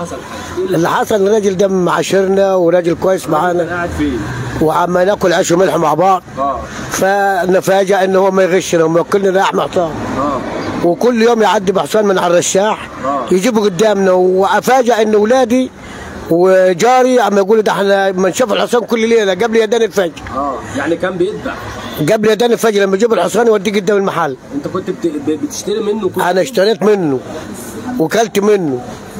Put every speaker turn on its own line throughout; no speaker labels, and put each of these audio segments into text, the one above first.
حصل حاجه ايه
اللي حصل ان الراجل ده معاشرنا وراجل كويس
كان
معانا
قاعد فين؟
وعما ناكل عيش وملح مع بعض
اه
فنفاجئ ان هو ما يغشنا وموكلنا لحم حصان
اه
وكل يوم يعدي بحصان من على الرشاح
آه.
يجيبه قدامنا وافاجئ ان اولادي وجاري عم يقولوا ده احنا ما نشوف الحصان كل ليله قبل يدان الفجر
اه يعني كان بيذبح
قبل يدان الفجر لما يجيب الحصان يوديه قدام المحل
انت كنت بت... ب- بتشتري منه كل
انا اشتريت منه وكلت منه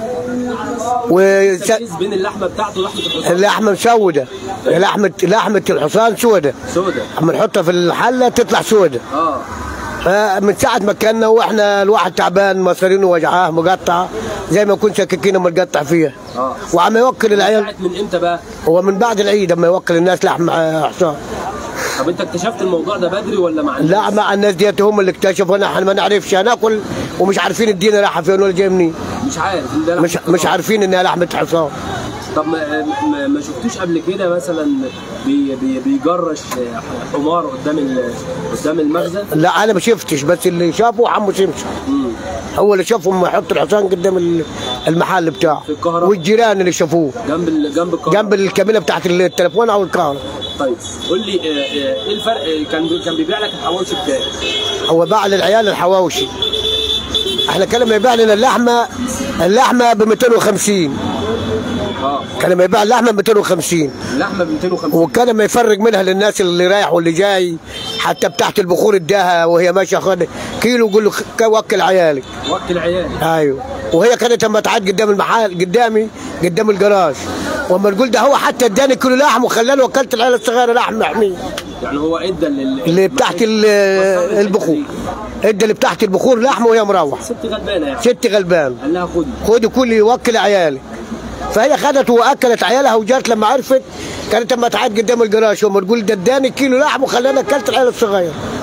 وس...
تمييز بين اللحمه بتاعته ولحمه الحصان
اللحمه مسوده لحمه لحمه الحصان سودة
سودا
اما نحطها في الحله تطلع سودة
اه
فمن ساعه ما كنا واحنا الواحد تعبان مصارينه وجعاه مقطعه زي ما يكون سكاكينه متقطع فيها
اه
وعم يوكل العيال
ساعة من امتى بقى؟
هو من بعد العيد اما يوكل الناس لحم آه، حصان
طب انت اكتشفت الموضوع ده بدري ولا مع
لا مع الناس ديت هم اللي اكتشفوا احنا ما نعرفش هناكل ومش عارفين الدين رايحه فين ولا جايه منين
مش عارف إن ده لحمة
مش مش
حصان.
عارفين انها لحمه حصان
طب ما, ما, ما شفتوش قبل كده مثلا بي بي بيجرش حمار قدام ال... قدام المخزن؟
لا انا ما شفتش بس اللي شافه حمو سمسم
امم
هو اللي شافهم يحط الحصان قدام ال- المحل بتاعه
في الكهرباء؟
والجيران اللي شافوه
جنب ال... جنب الكهرباء
جنب الكابينه بتاعت التليفون او الكهرباء
طيب قول لي آه، آه، ايه الفرق آه، كان كان بيبيع لك الحواوشي بكام؟
هو باع للعيال الحواوشي احنا كان لما يبيع لنا اللحمه اللحمه ب 250
اه
كان لما يبيع اللحمه ب 250
اللحمه ب 250
وكان لما يفرق منها للناس اللي رايح واللي جاي حتى بتاعت البخور اداها وهي ماشيه خد كيلو يقول له خ- وكل عيالك
وكل عيالي
ايوه وهي كانت لما تعاد قدام المحل قدامي قدام الجراج واما نقول ده هو حتى اداني كيلو لحم وخلاني وكلت العيال الصغيره لحم محمي
يعني هو ادى لل...
اللي بتاعت ال- البخور ادى اللي بتاعت البخور لحم وهي مروح
ست غلبانه يعني
ست غلبان
قال لها خدي
خدي كل يوكل عيالك فهي خدت واكلت عيالها وجات لما عرفت كانت لما تعاد قدام الجراج وما تقول ده اداني كيلو لحم وخلاني اكلت العيال الصغير